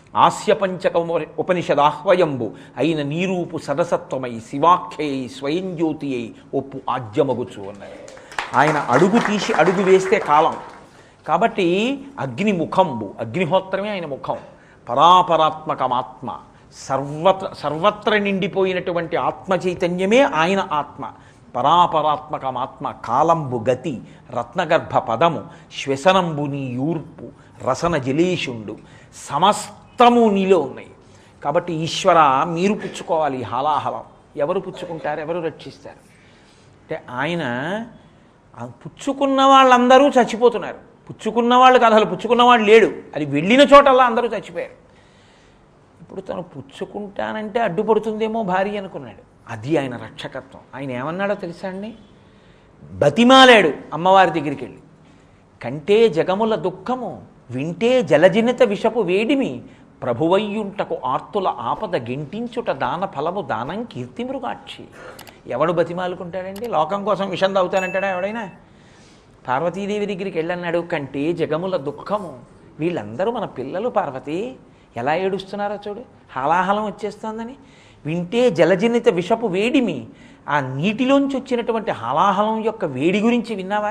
ఆస్యపంచక ఉప- ఉపనిషదాహ్వయంబు అయిన నీరూపు సదసత్వమై శివాఖ్యై స్వయం జ్యోతి అయి ఒప్పు ఆజ్యమగుచు అన్నాడు ఆయన అడుగు తీసి అడుగు వేస్తే కాలం కాబట్టి అగ్ని ముఖంబు అగ్నిహోత్రమే ఆయన ముఖం పరాపరాత్మకమాత్మ సర్వత్ర సర్వత్ర నిండిపోయినటువంటి ఆత్మ చైతన్యమే ఆయన ఆత్మ పరాపరాత్మకమాత్మ కాలంబు గతి రత్నగర్భ పదము శ్వసనంబు నీ యూర్పు రసన జలేషుండు సమస్తము నీలో ఉన్నాయి కాబట్టి ఈశ్వర మీరు పుచ్చుకోవాలి ఈ హాలాహలం ఎవరు పుచ్చుకుంటారు ఎవరు రక్షిస్తారు అంటే ఆయన ఆ పుచ్చుకున్న వాళ్ళందరూ చచ్చిపోతున్నారు పుచ్చుకున్న వాళ్ళు కాదు అసలు పుచ్చుకున్నవాడు లేడు అది వెళ్ళిన చోటల్లా అందరూ చచ్చిపోయారు ఇప్పుడు తను పుచ్చుకుంటానంటే అడ్డుపడుతుందేమో భార్య అనుకున్నాడు అది ఆయన రక్షకత్వం ఆయన ఏమన్నాడో తెలుసా అండి బతిమాలాడు అమ్మవారి దగ్గరికి వెళ్ళి కంటే జగముల దుఃఖము వింటే జలజనిత విషపు వేడిమి ప్రభువయ్యుంటకు ఆర్తుల ఆపద గెంటించుట దాన ఫలము దానం కీర్తి మృగాక్షి ఎవడు బతిమాలుకుంటాడండి లోకం కోసం విషం తాగుతానంటాడా ఎవడైనా పార్వతీదేవి దగ్గరికి వెళ్ళన్నాడు కంటే జగముల దుఃఖము వీళ్ళందరూ మన పిల్లలు పార్వతి ఎలా ఏడుస్తున్నారో చూడు హాలాహలం వచ్చేస్తోందని వింటే జలజనిత విషపు వేడిమి ఆ నీటిలోంచి వచ్చినటువంటి హాలాహలం యొక్క వేడి గురించి విన్నావా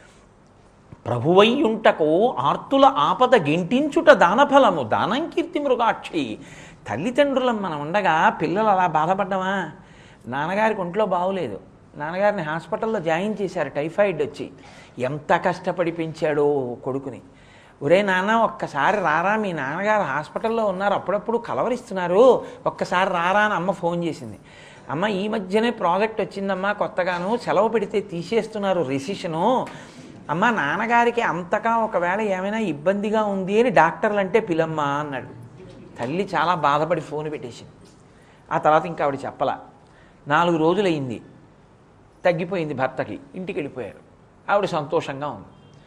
ప్రభువయ్యుంటకు ఆర్తుల ఆపద గెంటించుట దానఫలము దానం కీర్తి మృగాక్షి తల్లిదండ్రులం మనం ఉండగా పిల్లలు అలా బాధపడ్డమా నాన్నగారికి ఒంట్లో బాగోలేదు నాన్నగారిని హాస్పిటల్లో జాయిన్ చేశారు టైఫాయిడ్ వచ్చి ఎంత కష్టపడి పెంచాడో కొడుకుని ఒరే నాన్న ఒక్కసారి రారా మీ నాన్నగారు హాస్పిటల్లో ఉన్నారు అప్పుడప్పుడు కలవరిస్తున్నారు ఒక్కసారి రారా అని అమ్మ ఫోన్ చేసింది అమ్మ ఈ మధ్యనే ప్రాజెక్ట్ వచ్చిందమ్మా కొత్తగాను సెలవు పెడితే తీసేస్తున్నారు రిసిషను అమ్మ నాన్నగారికి అంతగా ఒకవేళ ఏమైనా ఇబ్బందిగా ఉంది అని డాక్టర్లు అంటే పిలమ్మా అన్నాడు తల్లి చాలా బాధపడి ఫోన్ పెట్టేసింది ఆ తర్వాత ఇంకా ఆవిడ చెప్పలా నాలుగు రోజులైంది తగ్గిపోయింది భర్తకి ఇంటికి వెళ్ళిపోయారు ఆవిడ సంతోషంగా ఉంది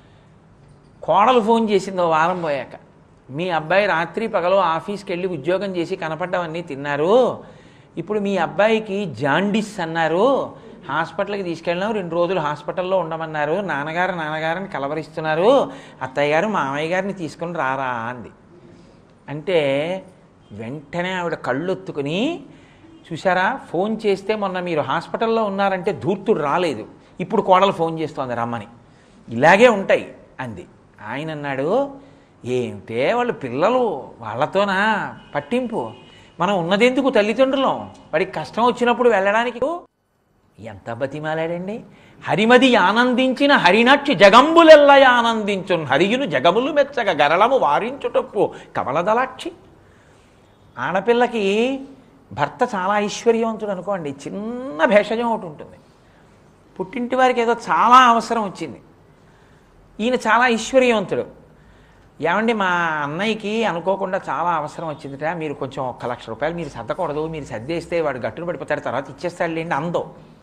కోడలు ఫోన్ చేసింది ఓ వారం పోయాక మీ అబ్బాయి రాత్రి పగలు ఆఫీస్కి వెళ్ళి ఉద్యోగం చేసి కనపడ్డవన్నీ తిన్నారు ఇప్పుడు మీ అబ్బాయికి జాండిస్ అన్నారు హాస్పిటల్కి తీసుకెళ్ళినాం రెండు రోజులు హాస్పిటల్లో ఉండమన్నారు నాన్నగారు నాన్నగారిని కలవరిస్తున్నారు అత్తయ్య గారు మామయ్య గారిని తీసుకుని రారా అంది అంటే వెంటనే ఆవిడ కళ్ళొత్తుకుని చూసారా ఫోన్ చేస్తే మొన్న మీరు హాస్పిటల్లో ఉన్నారంటే ధూర్తుడు రాలేదు ఇప్పుడు కోడలు ఫోన్ చేస్తోంది రమ్మని ఇలాగే ఉంటాయి అంది ఆయన అన్నాడు ఏమిటే వాళ్ళు పిల్లలు వాళ్ళతోనా పట్టింపు మనం ఉన్నదెందుకు తల్లిదండ్రులం వాడికి కష్టం వచ్చినప్పుడు వెళ్ళడానికి ఎంత బతిమాలాడండి హరిమది ఆనందించిన హరినక్షి జగంబులెల్లయ ఆనందించున్ హరియును జగములు మెచ్చగ గరళము వారించుటప్పు కమలదలాక్షి ఆడపిల్లకి భర్త చాలా ఐశ్వర్యవంతుడు అనుకోండి చిన్న భేషజం ఒకటి ఉంటుంది పుట్టింటి వారికి ఏదో చాలా అవసరం వచ్చింది ఈయన చాలా ఐశ్వర్యవంతుడు ఏమండి మా అన్నయ్యకి అనుకోకుండా చాలా అవసరం వచ్చిందిట మీరు కొంచెం ఒక్క లక్ష రూపాయలు మీరు సర్దకూడదు మీరు సర్దేస్తే వాడు గట్టును పడిపోతాడు తర్వాత ఇచ్చేస్తాడు లేండి అందో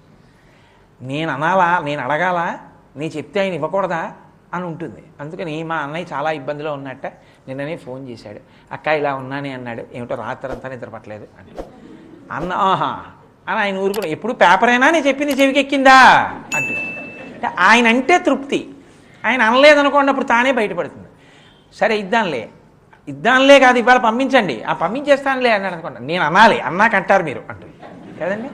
నేను అనాలా నేను అడగాలా నేను చెప్తే ఆయన ఇవ్వకూడదా అని ఉంటుంది అందుకని మా అన్నయ్య చాలా ఇబ్బందిలో ఉన్నట్ట నిన్ననే ఫోన్ చేశాడు అక్క ఇలా ఉన్నానే అన్నాడు ఏమిటో రాత్రంతా నిద్ర పట్టలేదు అని అన్న ఆహా అని ఆయన ఊరుకుని ఎప్పుడు పేపరేనా నేను చెప్పింది చెవికెక్కిందా అంటుంది అంటే ఆయన అంటే తృప్తి ఆయన అనలేదనుకోండి అప్పుడు తానే బయటపడుతుంది సరే ఇద్దాంలే ఇద్దాంలే కాదు ఇవాళ పంపించండి ఆ పంపించేస్తానులే అన్నాడు అనుకోండి నేను అనాలి అన్నాక అంటారు మీరు అంటుంది కదండి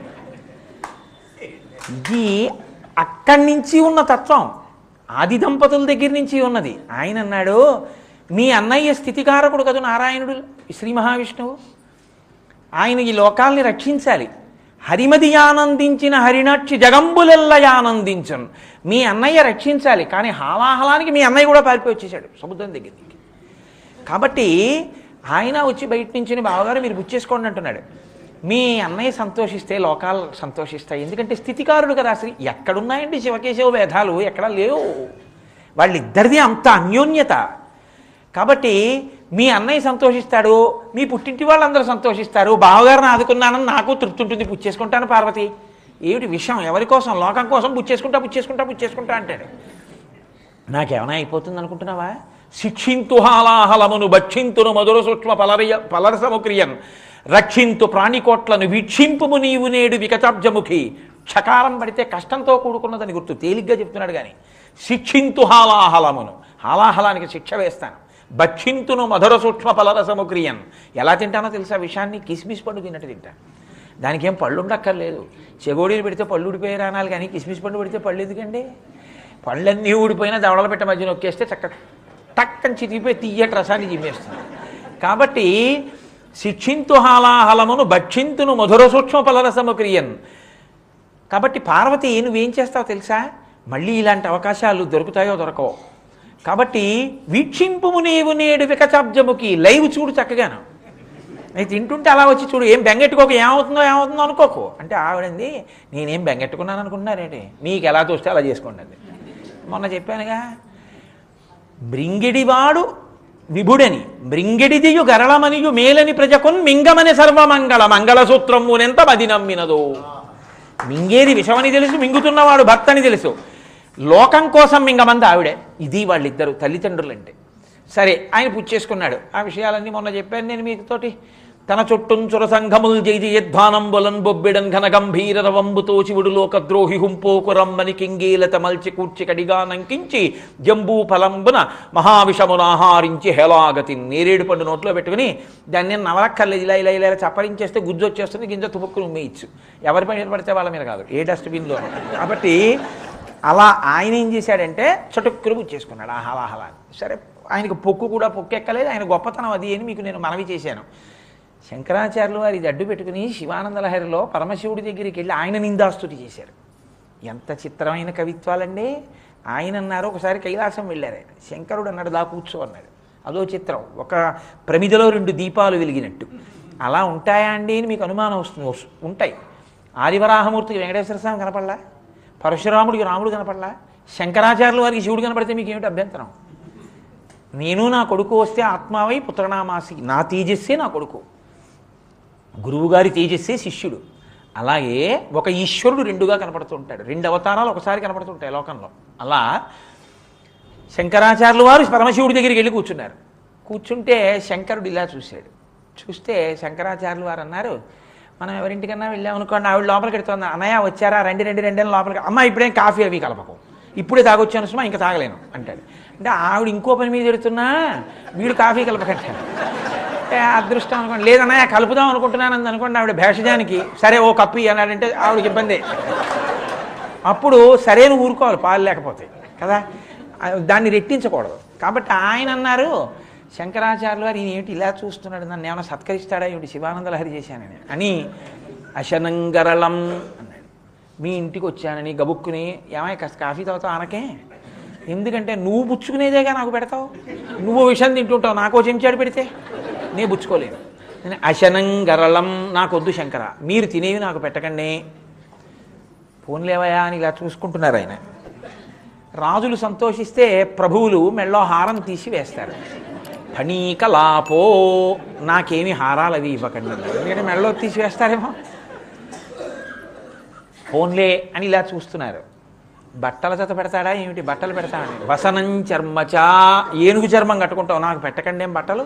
ఇది అక్కడి నుంచి ఉన్న తత్వం ఆది దంపతుల దగ్గర నుంచి ఉన్నది ఆయన అన్నాడు మీ అన్నయ్య స్థితికారకుడు కదు నారాయణుడు శ్రీ మహావిష్ణువు ఆయన ఈ లోకాల్ని రక్షించాలి హరిమది ఆనందించిన హరినక్షి జగంబులెల్ల ఆనందించను మీ అన్నయ్య రక్షించాలి కానీ హాలాహలానికి మీ అన్నయ్య కూడా పారిపోయి వచ్చేసాడు సముద్రం దగ్గర నుంచి కాబట్టి ఆయన వచ్చి బయట నుంచి బావగారు మీరు బుచ్చేసుకోండి అంటున్నాడు మీ అన్నయ్య సంతోషిస్తే లోకాలు సంతోషిస్తాయి ఎందుకంటే స్థితికారుడు కదా అసలు ఎక్కడున్నాయండి శివకేశవ వేదాలు ఎక్కడ లేవు వాళ్ళిద్దరిది అంత అన్యోన్యత కాబట్టి మీ అన్నయ్య సంతోషిస్తాడు మీ పుట్టింటి వాళ్ళందరూ సంతోషిస్తారు బావగారిని ఆదుకున్నానని నాకు తృప్తి ఉంటుంది పుచ్చేసుకుంటాను పార్వతి ఏమిటి విషయం ఎవరి కోసం లోకం కోసం పుచ్చేసుకుంటా పుచ్చేసుకుంటా పుచ్చేసుకుంటా అంటాడు నాకేమైనా అయిపోతుంది అనుకుంటున్నావా శిక్షింతు హాలాహలమును భక్షింతును మధుర సూక్ష్మ పలరయ పలరసముక్రియన్ రక్షింతు ప్రాణికోట్లను వీక్షింపుము నీవు నేడు వికటాబ్జముఖి క్షకారం పడితే కష్టంతో కూడుకున్నదని గుర్తు తేలిగ్గా చెప్తున్నాడు కానీ శిక్షింతు హాలాహలమును హాలాహలానికి శిక్ష వేస్తాను భక్షింతును మధుర సూక్ష్మ ఫలరసము క్రియన్ ఎలా తింటానో తెలుసా విషయాన్ని కిస్మిస్ పండు తిన్నట్టు తింటా దానికి ఏం పళ్ళు ఉండక్కర్లేదు చెగోడీలు పెడితే పళ్ళు ఊడిపోయి రానాలి కానీ కిస్మిస్ పండు పెడితే పళ్ళు ఎందుకండి పళ్ళన్నీ ఊడిపోయినా దవడల పెట్ట మధ్య నొక్కేస్తే చక్క టక్కని చితికిపోయి తీయటి రసాన్ని జిమ్మేస్తుంది కాబట్టి శిక్షింతు హాలాహలమును భక్షింతును మధుర సూక్ష్మ ఫలరసము క్రియన్ కాబట్టి పార్వతి నువ్వేం చేస్తావు తెలుసా మళ్ళీ ఇలాంటి అవకాశాలు దొరుకుతాయో దొరకవో కాబట్టి వీక్షింపుము నీవు నేడు వికచాబ్జముకి లైవ్ చూడు చక్కగాను నేను తింటుంటే అలా వచ్చి చూడు ఏం బెంగెట్టుకోక ఏమవుతుందో ఏమవుతుందో అనుకోకు అంటే ఆవిడంది నేనేం బెంగెట్టుకున్నాను అనుకుంటున్నారేంటి మీకు ఎలా చూస్తే అలా చేసుకోండి అది మొన్న చెప్పానుగా బ్రింగిడివాడు విభుడని బ్రింగిడిదియు గరళమనియు మేలని ప్రజకున్ మింగమని సర్వమంగళ మంగళసూత్రమునెంత మది నమ్మినదో మింగేది విషమని తెలుసు మింగుతున్నవాడు భర్తని తెలుసు లోకం కోసం మింగమంది ఆవిడే ఇది వాళ్ళిద్దరు తల్లిదండ్రులంటే సరే ఆయన పుచ్చేసుకున్నాడు ఆ విషయాలన్నీ మొన్న చెప్పాను నేను మీతోటి తన చుట్టుం చురసంఘముల్ జైజయధ్వానంబులన్ బొబ్బిడన్ ఘన గంభీర రవంబుతో శివుడు లోకద్రోహి హుంపోకురమ్మని కింగీలత మల్చి కూర్చి కడిగా నంకించి జంబూ ఫలంబున మహావిషమునాహారించి హేలాగతి నేరేడు పండు నోట్లో పెట్టుకుని దాన్ని నవలక్కర్లేదు ఇలా ఇలా ఇలా చప్పరించేస్తే గుజ్జు వచ్చేస్తుంది గింజ తుపుక్కుని ఉమ్మేయచ్చు ఎవరి పైన పడితే వాళ్ళ మీద కాదు ఏ డస్ట్బిన్లో కాబట్టి అలా ఆయన ఏం చేశాడంటే చటుక్కులు పుచ్చేసుకున్నాడు ఆ హలాహలాన్ని సరే ఆయనకు పొక్కు కూడా పొక్కెక్కలేదు ఆయన గొప్పతనం అది అని మీకు నేను మనవి చేశాను శంకరాచార్యులు వారి ఇది అడ్డు పెట్టుకుని శివానంద లహరిలో పరమశివుడి దగ్గరికి వెళ్ళి ఆయన నిందాస్తుతి చేశారు ఎంత చిత్రమైన కవిత్వాలండి ఆయన అన్నారు ఒకసారి కైలాసం వెళ్ళారు ఆయన శంకరుడు అన్నాడు దా కూర్చో అన్నాడు అదో చిత్రం ఒక ప్రమిదలో రెండు దీపాలు వెలిగినట్టు అలా ఉంటాయా అండి అని మీకు అనుమానం వస్తుంది వస్తు- ఉంటాయి ఆదివరాహమూర్తికి వెంకటేశ్వర స్వామి కనపడలా పరశురాముడికి రాముడు కనపడలా శంకరాచార్యుల వారికి శివుడు కనపడితే మీకు ఏమిటి అభ్యంతరం నేను నా కొడుకు వస్తే ఆత్మావై పుత్రనామాసి నా తేజస్సే నా కొడుకు గురువుగారి తేజస్సే శిష్యుడు అలాగే ఒక ఈశ్వరుడు రెండుగా కనపడుతూ ఉంటాడు రెండు అవతారాలు ఒకసారి కనపడుతుంటాయి లోకంలో అలా శంకరాచార్యుల వారు పరమశివుడి దగ్గరికి వెళ్ళి కూర్చున్నారు కూర్చుంటే శంకరుడు ఇలా చూశాడు చూస్తే శంకరాచార్యులు వారు అన్నారు మనం ఎవరింటికన్నా వెళ్ళామనుకోండి ఆవిడ లోపలికి వెళ్తుంది అన్నయ్య వచ్చారా రండి రండి రండి అని లోపలికి అమ్మ ఇప్పుడేం కాఫీ అవి కలపకు ఇప్పుడే తాగొచ్చాను సుమా ఇంకా తాగలేను అంటాడు అంటే ఆవిడ ఇంకో పని మీద ఎడుతున్నా వీడు కాఫీ కలపకంటాడు ఏ అదృష్టం అనుకోండి లేదన్నయ్య కలుపుదాం అనుకుంటున్నాను అంది అనుకోండి ఆవిడ భేషజానికి సరే ఓ కప్పి అన్నాడంటే ఆవిడకి ఇబ్బంది అప్పుడు సరైన ఊరుకోవాలి పాలు లేకపోతే కదా ఆ, దాన్ని రెట్టించకూడదు కాబట్టి ఆయన అన్నారు శంకరాచార్యులు వారు ఈయన ఏమిటి ఇలా చూస్తున్నాడు నన్ను ఏమైనా సత్కరిస్తాడా ఏమిటి శివానంద లహరి చేశానని అని అశనంగరళం అన్నాడు మీ ఇంటికి వచ్చానని గబుక్కుని ఏమై కాస్త కాఫీ తాగుతావు అనకే ఎందుకంటే నువ్వు పుచ్చుకునేదేగా నాకు పెడతావు నువ్వు విషయం తింటుంటావు నాకో చెంచాడు పెడితే నే పుచ్చుకోలేను నేను అశనంగరళం నాకొద్దు శంకర మీరు తినేవి నాకు పెట్టకండి పోన్లేవయా అని ఇలా చూసుకుంటున్నారు ఆయన రాజులు సంతోషిస్తే ప్రభువులు మెళ్ళో హారం తీసి వేస్తారు ఫణీకలాపో నాకేమి హారాలు అవి ఇవ్వకండి ఎందుకంటే మెళ్ళో తీసి వేస్తారేమో ఫోన్లే అని ఇలా చూస్తున్నారు బట్టల జత పెడతాడా ఏమిటి బట్టలు పెడతాడని వసనం చర్మచా ఏనుగు చర్మం కట్టుకుంటావు నాకు పెట్టకండి ఏం బట్టలు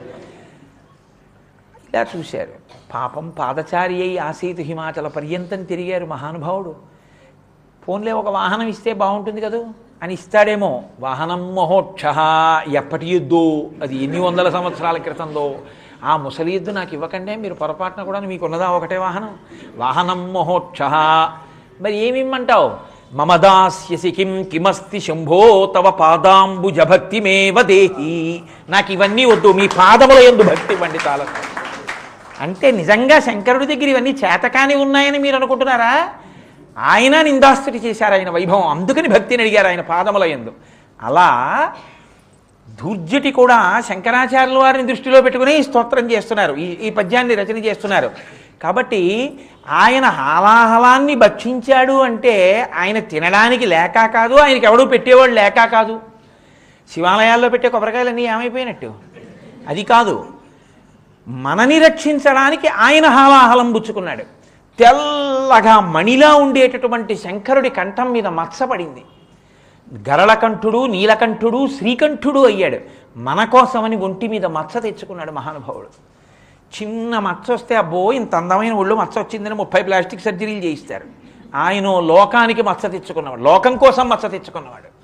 ఇలా చూశారు పాపం పాదచారి అయి ఆసీతు హిమాచల పర్యంతం తిరిగారు మహానుభావుడు ఫోన్లే ఒక వాహనం ఇస్తే బాగుంటుంది కదూ అని ఇస్తాడేమో వాహనం మహోక్ష ఎప్పటి యుద్ధో అది ఎన్ని వందల సంవత్సరాల క్రితందో ఆ ముసలి యుద్ధు నాకు ఇవ్వకండే మీరు పొరపాటున కూడా మీకు ఉన్నదా ఒకటే వాహనం వాహనం మహోక్ష మరి ఏమి ఇమ్మంటావు మమ దాస్యసి కిం కిమస్తి శంభో తవ పాదాంబుజ భక్తిమేవ దేహి నాకు ఇవన్నీ వద్దు మీ పాదముల ఎందు భక్తి ఇవ్వండి చాలా అంటే నిజంగా శంకరుడి దగ్గర ఇవన్నీ చేతకాని ఉన్నాయని మీరు అనుకుంటున్నారా ఆయన నిందాస్తుతి చేశారు ఆయన వైభవం అందుకని భక్తిని అడిగారు ఆయన పాదముల ఎందు అలా ధూర్జటి కూడా శంకరాచార్యుల వారిని దృష్టిలో పెట్టుకుని ఈ స్తోత్రం చేస్తున్నారు ఈ ఈ పద్యాన్ని రచన చేస్తున్నారు కాబట్టి ఆయన హాలాహలాన్ని భక్షించాడు అంటే ఆయన తినడానికి లేక కాదు ఆయనకి ఎవడూ పెట్టేవాడు లేక కాదు శివాలయాల్లో పెట్టే కొబ్బరికాయలన్నీ ఏమైపోయినట్టు అది కాదు మనని రక్షించడానికి ఆయన హాలాహలం పుచ్చుకున్నాడు తెల్లగా మణిలా ఉండేటటువంటి శంకరుడి కంఠం మీద మత్సపడింది గరళకంఠుడు నీలకంఠుడు శ్రీకంఠుడు అయ్యాడు మన కోసమని ఒంటి మీద మచ్చ తెచ్చుకున్నాడు మహానుభావుడు చిన్న మచ్చ వస్తే అబ్బో ఇంత అందమైన ఒళ్ళు మచ్చ వచ్చిందని ముప్పై ప్లాస్టిక్ సర్జరీలు చేయిస్తారు ఆయన లోకానికి మచ్చ తెచ్చుకున్నవాడు లోకం కోసం మచ్చ తెచ్చుకున్నవాడు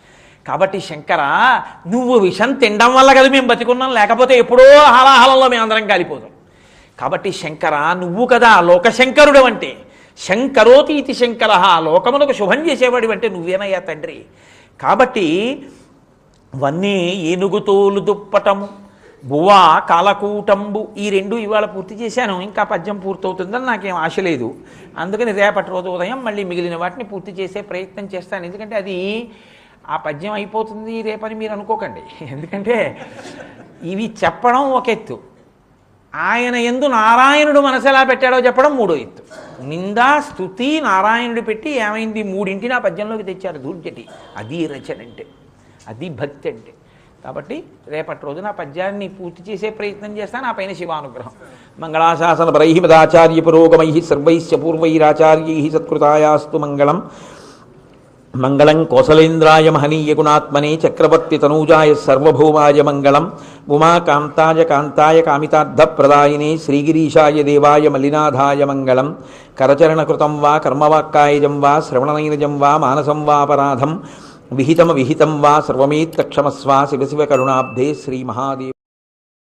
కాబట్టి శంకర నువ్వు విషం తినడం వల్ల కదా మేము బతికున్నాం లేకపోతే ఎప్పుడో హాలాహలంలో మేము అందరం కాలిపోతాం కాబట్టి శంకర నువ్వు కదా లోకశంకరుడు అంటే శంకరోతి ఇది శంకర లోకములకు శుభం చేసేవాడు అంటే నువ్వేనయ్యా తండ్రి కాబట్టి వన్నీ ఏనుగుతోలు దుప్పటము బువ్వ కాలకూటంబు ఈ రెండు ఇవాళ పూర్తి చేశాను ఇంకా పద్యం పూర్తవుతుందని నాకేం ఆశ లేదు అందుకని రేపటి రోజు ఉదయం మళ్ళీ మిగిలిన వాటిని పూర్తి చేసే ప్రయత్నం చేస్తాను ఎందుకంటే అది ఆ పద్యం అయిపోతుంది రేపని మీరు అనుకోకండి ఎందుకంటే ఇవి చెప్పడం ఒక ఎత్తు ఆయన ఎందు నారాయణుడు మనసు ఎలా పెట్టాడో చెప్పడం మూడో ఎత్తు నిందా స్థుతి నారాయణుడు పెట్టి ఏమైంది మూడింటిని ఆ పద్యంలోకి తెచ్చారు దూర్జటి అది రచన అంటే అది భక్తి అంటే కాబట్టి రేపటి రోజున ఆ పద్యాన్ని పూర్తి చేసే ప్రయత్నం చేస్తాను ఆ పైన శివానుగ్రహం మంగళాశాసన పరై మదాచార్య పురోగమై సర్వైశ్చ పూర్వైరాచార్యై సత్కృతాయాస్తు మంగళం మంగళం కోసలేంద్రాయ మహనీయ గుణాత్మనే చక్రవర్తి తనూజాయ సర్వభౌమాయ మంగళం ఉమాకాంతాయ కాంతాయ కామితార్థప్రదాయినే శ్రీగిరీశాయ దేవాయ మలినాథాయ మంగళం కరచరణకృతం వా కర్మవాక్కాయజం వా శ్రవణనైనజం వా మానసం వాపరాధం విహితమ విహితం వా సర్వమేత్తక్షమస్వా శివ శివ కరుణాబ్ధే శ్రీ మహాదేవ